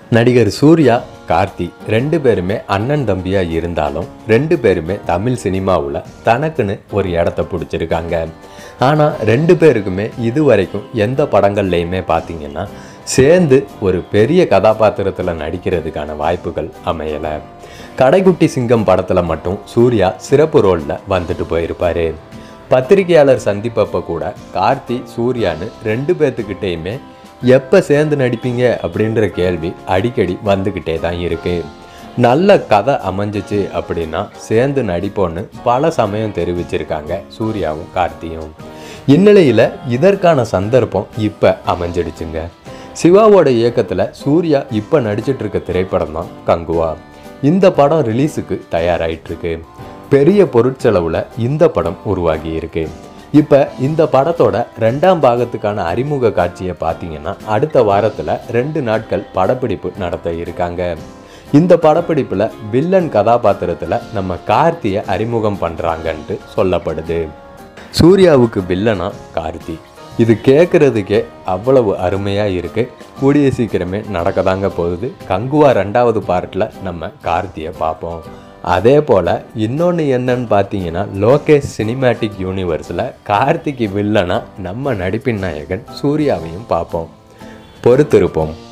நடிகர் சூர்யா கார்த்தி ரெண்டு பேருமே அண்ணன் தம்பியா இருந்தாலும் ரெண்டு பேருமே தமிழ் சினிமாவில் தனக்குன்னு ஒரு இடத்த பிடிச்சிருக்காங்க ஆனால் ரெண்டு பேருக்குமே இது வரைக்கும் எந்த படங்கள்லையுமே பார்த்தீங்கன்னா சேர்ந்து ஒரு பெரிய கதாபாத்திரத்தில் நடிக்கிறதுக்கான வாய்ப்புகள் அமையலை கடைக்குட்டி சிங்கம் படத்தில் மட்டும் சூர்யா சிறப்பு ரோலில் வந்துட்டு போயிருப்பாரு பத்திரிகையாளர் சந்திப்பப்ப கூட கார்த்தி சூர்யான்னு ரெண்டு பேர்த்துக்கிட்டேயுமே எப்போ சேர்ந்து நடிப்பீங்க அப்படின்ற கேள்வி அடிக்கடி வந்துக்கிட்டே தான் இருக்கு நல்ல கதை அமைஞ்சிச்சு அப்படின்னா சேர்ந்து நடிப்போன்னு பல சமயம் தெரிவிச்சிருக்காங்க சூர்யாவும் கார்த்தியும் இந்நிலையில் இதற்கான சந்தர்ப்பம் இப்போ அமைஞ்சிடுச்சுங்க சிவாவோட இயக்கத்தில் சூர்யா இப்போ நடிச்சிட்டு இருக்க திரைப்படம் தான் கங்குவா இந்த படம் ரிலீஸுக்கு தயாராயிட்டு இருக்கு பெரிய பொருட்செலவில் இந்த படம் உருவாகி இருக்கு இப்போ இந்த படத்தோட ரெண்டாம் பாகத்துக்கான அறிமுக காட்சியை பார்த்தீங்கன்னா அடுத்த வாரத்தில் ரெண்டு நாட்கள் படப்பிடிப்பு நடத்த இருக்காங்க இந்த படப்பிடிப்பில் வில்லன் கதாபாத்திரத்தில் நம்ம கார்த்தியை அறிமுகம் பண்ணுறாங்கன்ட்டு சொல்லப்படுது சூர்யாவுக்கு வில்லனா கார்த்தி இது கேட்குறதுக்கே அவ்வளவு அருமையாக இருக்கு கூடிய சீக்கிரமே நடக்க தாங்க போகுது கங்குவா ரெண்டாவது பார்ட்டில் நம்ம கார்த்தியை பார்ப்போம் அதே போல் இன்னொன்று என்னன்னு பார்த்தீங்கன்னா லோகேஷ் சினிமேட்டிக் யூனிவர்ஸில் கார்த்திக்கு வில்லனா நம்ம நடிப்பின் நாயகன் சூர்யாவையும் பார்ப்போம் பொறுத்திருப்போம்